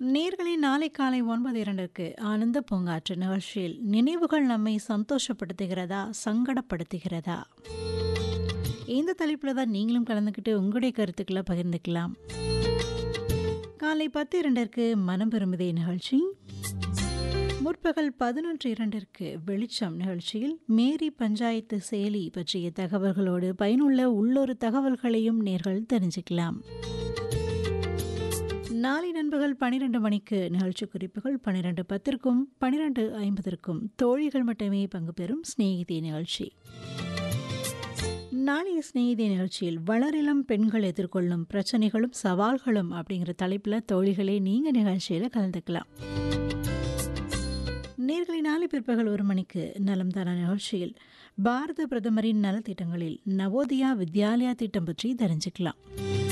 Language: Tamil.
நேர்களை நாளை காலை ஒன்பது இரண்டுக்கு ஆனந்த பூங்காற்று நிகழ்ச்சியில் நினைவுகள் நம்மை சந்தோஷப்படுத்துகிறதா சங்கடப்படுத்துகிறதா இந்த தலைப்பில் தான் நீங்களும் கலந்துக்கிட்டு உங்களுடைய கருத்துக்களை பகிர்ந்துக்கலாம் காலை பத்து இரண்டிற்கு மனம் பெருமிதே நிகழ்ச்சி முற்பகல் பதினொன்று இரண்டிற்கு வெளிச்சம் நிகழ்ச்சியில் மேரி பஞ்சாயத்து செயலி பற்றிய தகவல்களோடு பயனுள்ள உள்ளொரு தகவல்களையும் நேர்கள் தெரிஞ்சுக்கலாம் நாளை நண்பகல் பனிரெண்டு மணிக்கு நிகழ்ச்சி குறிப்புகள் பன்னிரெண்டு பத்திற்கும் பனிரெண்டு ஐம்பதற்கும் தோழிகள் மட்டுமே பங்கு பெறும் சிநேகிதி நிகழ்ச்சி நாளைய சிநேகிதி நிகழ்ச்சியில் வளரிளம் பெண்கள் எதிர்கொள்ளும் பிரச்சனைகளும் சவால்களும் அப்படிங்கிற தலைப்பில் தோழிகளே நீங்கள் நிகழ்ச்சியில் கலந்துக்கலாம் நேர்களை நாளை பிற்பகல் ஒரு மணிக்கு நலம் தான நிகழ்ச்சியில் பாரத பிரதமரின் நலத்திட்டங்களில் நவோதயா வித்யாலயா திட்டம் பற்றி தெரிஞ்சுக்கலாம்